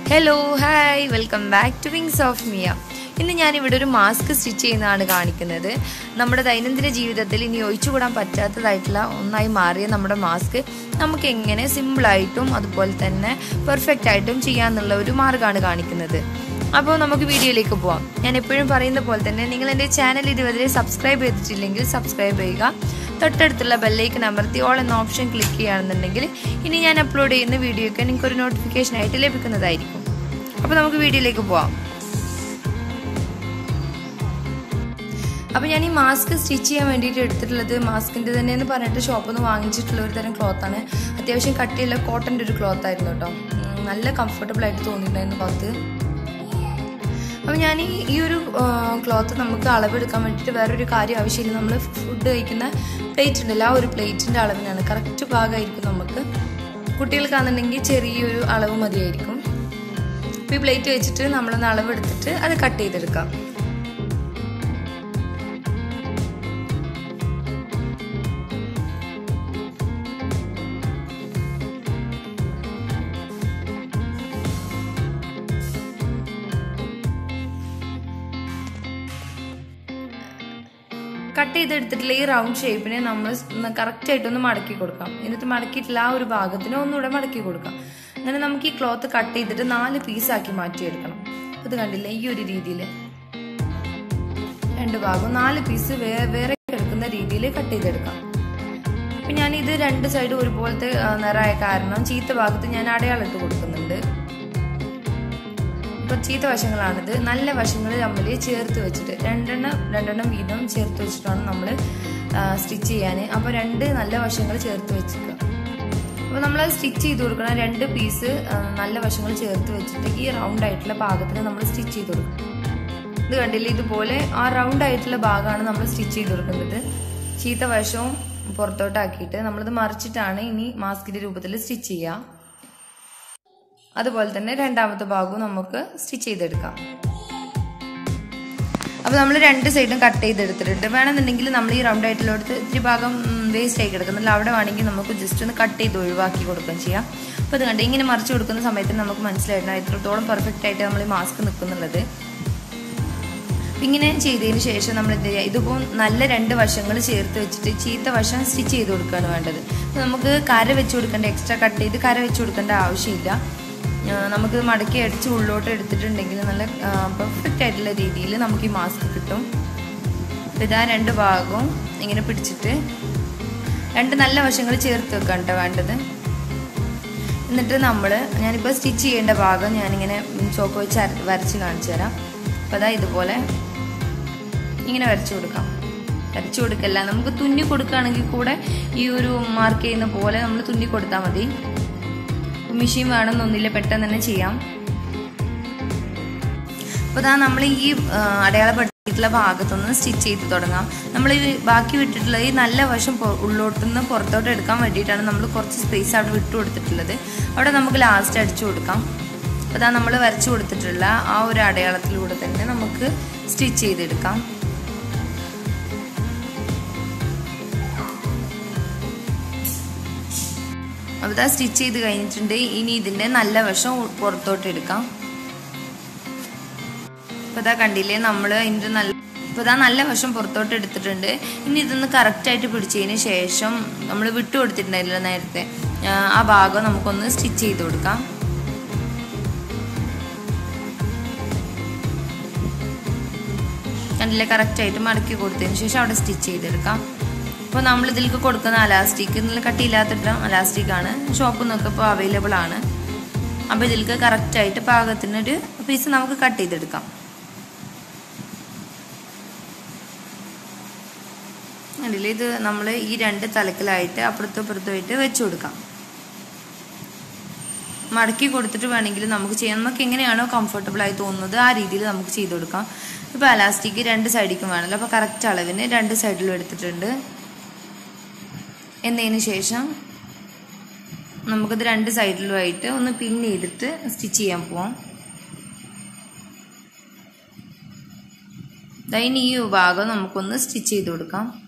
hello hi welcome back to wings of Miya ഇന്ന് ഞാനിവിടെ ഒരു മാസ്ക് സ്റ്റിച്ച് ചെയ്യുന്നതാണ് കാണിക്കുന്നത് നമ്മുടെ ദൈനംദിന ജീവിതത്തിൽ ഇനി ഒഴിച്ചുകൂടാൻ പറ്റാത്തതായിട്ടുള്ള ഒന്നായി മാറിയ നമ്മുടെ മാസ്ക് നമുക്ക് എങ്ങനെ സിമ്പിളായിട്ടും അതുപോലെ തന്നെ പെർഫെക്റ്റ് ആയിട്ടും ചെയ്യാന്നുള്ള ഒരു മാർഗ്ഗമാണ് കാണിക്കുന്നത് അപ്പോൾ നമുക്ക് വീഡിയോയിലേക്ക് പോവാം ഞാൻ എപ്പോഴും പറയുന്ന പോലെ തന്നെ നിങ്ങൾ എൻ്റെ ചാനൽ ഇതുവരെ സബ്സ്ക്രൈബ് ചെയ്തിട്ടില്ലെങ്കിൽ സബ്സ്ക്രൈബ് ചെയ്യുക തൊട്ടടുത്തുള്ള ബെല്ലൈക്കൻ അമർത്തി ഓൾ എന്ന ഓപ്ഷൻ ക്ലിക്ക് ചെയ്യുകയാണെന്നുണ്ടെങ്കിൽ ഇനി ഞാൻ അപ്ലോഡ് ചെയ്യുന്ന വീഡിയോയ്ക്ക് നിങ്ങൾക്ക് ഒരു നോട്ടിഫിക്കേഷൻ ആയിട്ട് ലഭിക്കുന്നതായിരിക്കും അപ്പോൾ നമുക്ക് വീഡിയോയിലേക്ക് പോവാം അപ്പോൾ ഞാൻ ഈ മാസ്ക് സ്റ്റിച്ച് ചെയ്യാൻ വേണ്ടിയിട്ട് എടുത്തിട്ടുള്ളത് മാസ്കിൻ്റെ തന്നെ എന്ന് പറഞ്ഞിട്ട് ഷോപ്പിൽ നിന്ന് വാങ്ങിച്ചിട്ടുള്ള ഒരു തരം ക്ലോത്താണ് അത്യാവശ്യം കട്ടിയുള്ള കോട്ടൻ്റെ ഒരു ക്ലോത്ത് ആയിരുന്നു കേട്ടോ ഉം, നല്ല കംഫർട്ടബിൾ ആയിട്ട് തോന്നിയിട്ടുണ്ടായിരുന്നു ക്ലോത്ത് അപ്പോൾ ഞാൻ ഈ ഈ ഒരു ക്ലോത്ത് നമുക്ക് അളവെടുക്കാൻ വേണ്ടിയിട്ട് വേറൊരു കാര്യം ആവശ്യമില്ല നമ്മൾ ഫുഡ് കഴിക്കുന്ന പ്ലേറ്റ് ഉണ്ടല്ലോ ആ ഒരു പ്ലേറ്റിൻ്റെ അളവിനാണ് കറക്റ്റ് ഭാഗമായിരിക്കും നമുക്ക് കുട്ടികൾക്കാണെന്നുണ്ടെങ്കിൽ ചെറിയൊരു അളവ് മതിയായിരിക്കും അപ്പോൾ ഈ പ്ലേറ്റ് വെച്ചിട്ട് നമ്മളൊന്ന് അളവെടുത്തിട്ട് അത് കട്ട് ചെയ്തെടുക്കാം കട്ട് ചെയ്തെടുത്തിട്ടുള്ള ഈ റൗണ്ട് ഷേപ്പിനെ നമ്മൾ കറക്റ്റ് ആയിട്ടൊന്ന് മടക്കി കൊടുക്കാം എന്നിട്ട് മടക്കിയിട്ടുള്ള ആ ഒരു ഭാഗത്തിന് ഒന്നുകൂടെ മടക്കി കൊടുക്കാം അങ്ങനെ നമുക്ക് ഈ ക്ലോത്ത് കട്ട് ചെയ്തിട്ട് നാല് പീസാക്കി മാറ്റിയെടുക്കണം ഇത് കണ്ടില്ലേ ഈ ഒരു രീതിയിൽ രണ്ട് ഭാഗം നാല് പീസ് വേറെ വേറെ എടുക്കുന്ന രീതിയിൽ കട്ട് ചെയ്തെടുക്കാം അപ്പൊ ഞാൻ ഇത് രണ്ട് സൈഡും ഒരുപോലത്തെ ആ, നിറമായ കാരണം ചീത്ത ഭാഗത്ത് ഞാൻ അടയാളം ഇട്ട് കൊടുക്കുന്നുണ്ട് ഇപ്പൊ ചീത്ത വശങ്ങളാണിത് നല്ല വശങ്ങൾ തമ്മിൽ ചേർത്ത് വെച്ചിട്ട് രണ്ടെണ്ണം രണ്ടെണ്ണം വീതം ചേർത്ത് വെച്ചിട്ടാണ് നമ്മൾ സ്റ്റിച്ച് ചെയ്യാൻ അപ്പോൾ രണ്ട് നല്ല വശങ്ങൾ ചേർത്ത് വെച്ചിരിക്കുക അപ്പോൾ നമ്മൾ സ്റ്റിച്ച് ചെയ്ത് കൊടുക്കണം രണ്ട് പീസ് നല്ല വശങ്ങൾ ചേർത്ത് വെച്ചിട്ട് ഈ റൗണ്ട് ആയിട്ടുള്ള ഭാഗത്തിന് നമ്മൾ സ്റ്റിച്ച് ചെയ്ത് കൊടുക്കണം ഇത് കണ്ടില്ലേ ഇതുപോലെ ആ റൗണ്ട് ആയിട്ടുള്ള ഭാഗമാണ് നമ്മൾ സ്റ്റിച്ച് ചെയ്ത് കൊടുക്കുന്നത് ചീത്ത വശവും പുറത്തോട്ടാക്കിയിട്ട് നമ്മളിത് മറിച്ചിട്ടാണ് ഇനി മാസ്കിന്റെ രൂപത്തിൽ സ്റ്റിച്ച് ചെയ്യുക അതുപോലെ തന്നെ രണ്ടാമത്തെ ഭാഗവും നമുക്ക് സ്റ്റിച്ച് ചെയ്തെടുക്കാം അപ്പോൾ നമ്മൾ രണ്ട് സൈഡും കട്ട് ചെയ്തെടുത്തിട്ടുണ്ട് വേണമെന്നുണ്ടെങ്കിൽ നമ്മൾ ഈ റൗണ്ട് ആയിട്ടുള്ള എടുത്ത് ഇത്തിരി ഭാഗം വേസ്റ്റ് ആയി കിടക്കുന്നില്ല അവിടെ വേണമെങ്കിൽ നമുക്ക് ജസ്റ്റ് ഒന്ന് കട്ട് ചെയ്ത് ഒഴിവാക്കി കൊടുക്കുകയും ചെയ്യാം അപ്പോൾ ഇത് കണ്ട് ഇങ്ങനെ മറിച്ച് കൊടുക്കുന്ന സമയത്ത് നമുക്ക് മനസ്സിലായിട്ടുണ്ട് എത്രത്തോളം പെർഫെക്റ്റ് ആയിട്ട് നമ്മൾ ഈ മാസ്ക് നിൽക്കുന്നുള്ളത് ഇങ്ങനെ ചെയ്തതിന് ശേഷം നമ്മൾ എന്ത് ചെയ്യുക ഇതിപ്പോൾ നല്ല രണ്ട് വശങ്ങൾ ചേർത്ത് വെച്ചിട്ട് ചീത്ത വശം സ്റ്റിച്ച് ചെയ്ത് കൊടുക്കുകയാണ് വേണ്ടത് അപ്പോൾ നമുക്ക് കര വെച്ച് കൊടുക്കേണ്ട എക്സ്ട്രാ കട്ട് ചെയ്ത് കര വെച്ച് കൊടുക്കേണ്ട ആവശ്യമില്ല ആ, നമുക്ക് മടക്കി അടിച്ച് ഉള്ളോട്ട് എടുത്തിട്ടുണ്ടെങ്കിൽ നല്ല പെർഫെക്റ്റ് ആയിട്ടുള്ള രീതിയിൽ നമുക്ക് ഈ മാസ്ക് കിട്ടും അപ്പോൾ ഇതാ രണ്ട് ഭാഗവും ഇങ്ങനെ പിടിച്ചിട്ട് രണ്ട് നല്ല വശങ്ങൾ ചേർത്ത് വെക്കാൻ കേട്ടോ വേണ്ടത് എന്നിട്ട് നമ്മൾ ഞാനിപ്പോൾ സ്റ്റിച്ച് ചെയ്യേണ്ട ഭാഗം ഞാനിങ്ങനെ ചോക്ക് വെച്ച് അര- വരച്ച് കാണിച്ചു തരാം അപ്പോൾ അതാ ഇതുപോലെ ഇങ്ങനെ വരച്ചു കൊടുക്കാം വരച്ചു കൊടുക്കല്ല നമുക്ക് തുന്നി കൊടുക്കുകയാണെങ്കിൽ കൂടെ ഈ ഒരു മാർക്ക് ചെയ്യുന്ന പോലെ നമ്മൾ തുന്നി കൊടുത്താൽ മതി മെഷീൻ വേണമെന്നൊന്നുമില്ല പെട്ടെന്ന് തന്നെ ചെയ്യാം അപ്പോൾ ഇതാ നമ്മൾ ഈ ആ, അടയാളപ്പെടുത്തിയിട്ടുള്ള ഭാഗത്തുനിന്ന് സ്റ്റിച്ച് ചെയ്ത് തുടങ്ങാം നമ്മൾ ഈ ബാക്കി വിട്ടിട്ടുള്ള ഈ നല്ല വശം പൊ- ഉള്ളോട്ടുനിന്ന് പുറത്തോട്ട് എടുക്കാൻ വേണ്ടിയിട്ടാണ് നമ്മൾ കുറച്ച് സ്പേസ് അവിടെ വിട്ടു കൊടുത്തിട്ടുള്ളത് അവിടെ നമുക്ക് ലാസ്റ്റ് അടിച്ചു കൊടുക്കാം അപ്പോൾ ഇതാ നമ്മൾ വരച്ചു കൊടുത്തിട്ടുള്ള ആ ഒരു അടയാളത്തിലൂടെ തന്നെ നമുക്ക് സ്റ്റിച്ച് ചെയ്തെടുക്കാം അപ്പോൾ ഇതാ സ്റ്റിച്ച് ചെയ്ത് കഴിഞ്ഞിട്ടുണ്ട് ഇനി ഇതിൻ്റെ നല്ല വശം ഉ- പുറത്തോട്ട് എടുക്കാം അപ്പോൾ ഇതാ കണ്ടില്ലേ നമ്മൾ ഇതിൻ്റെ നല്ല ഇപ്പോൾ ഇതാ നല്ല വശം പുറത്തോട്ട് എടുത്തിട്ടുണ്ട് ഇനി ഇതൊന്ന് കറക്റ്റായിട്ട് പിടിച്ചതിന് ശേഷം നമ്മൾ വിട്ടു കൊടുത്തിട്ടുണ്ടായില്ല നേരത്തെ ആ, ആ ഭാഗം നമുക്കൊന്ന് സ്റ്റിച്ച് ചെയ്ത് കൊടുക്കാം കണ്ടില്ലേ കറക്റ്റായിട്ട് മടക്കി കൊടുത്തതിന് ശേഷം അവിടെ സ്റ്റിച്ച് ചെയ്തെടുക്കാം അപ്പോൾ നമ്മൾ ഇതിലേക്ക് കൊടുക്കുന്ന അലാസ്റ്റിക് നല്ല കട്ടിയില്ലാത്തിട്ട അലാസ്റ്റിക് ആണ് ഷോപ്പിൽ നിന്നൊക്കെ ഇപ്പോൾ അവൈലബിൾ ആണ് അപ്പോൾ ഇതിലേക്ക് കറക്റ്റായിട്ട് പാകത്തിനൊരു പീസ് നമുക്ക് കട്ട് ചെയ്തെടുക്കാം കണ്ടില്ലേ ഇത് നമ്മൾ ഈ രണ്ട് തലക്കിലായിട്ട് അപ്പുറത്തും ഇപ്പുറത്തുമായിട്ട് വെച്ച് കൊടുക്കാം മടക്കി കൊടുത്തിട്ട് വേണമെങ്കിൽ നമുക്ക് ചെയ്യാം നമുക്ക് എങ്ങനെയാണോ കംഫർട്ടബിൾ ആയി തോന്നുന്നത് ആ രീതിയിൽ നമുക്ക് ചെയ്ത് കൊടുക്കാം ഇപ്പോൾ അലാസ്റ്റിക് രണ്ട് സൈഡിലേക്കും വേണമല്ലോ അപ്പോൾ കറക്റ്റ് അളവിന് രണ്ട് സൈഡിലും എടുത്തിട്ടുണ്ട് എന്നതിന് ശേഷം നമുക്കിത് രണ്ട് സൈഡിലുമായിട്ട് ഒന്ന് പിൻ ചെയ്തിട്ട് സ്റ്റിച്ച് ചെയ്യാൻ പോവാം ദൈനി ഈ ഭാഗം നമുക്കൊന്ന് സ്റ്റിച്ച് ചെയ്ത് കൊടുക്കാം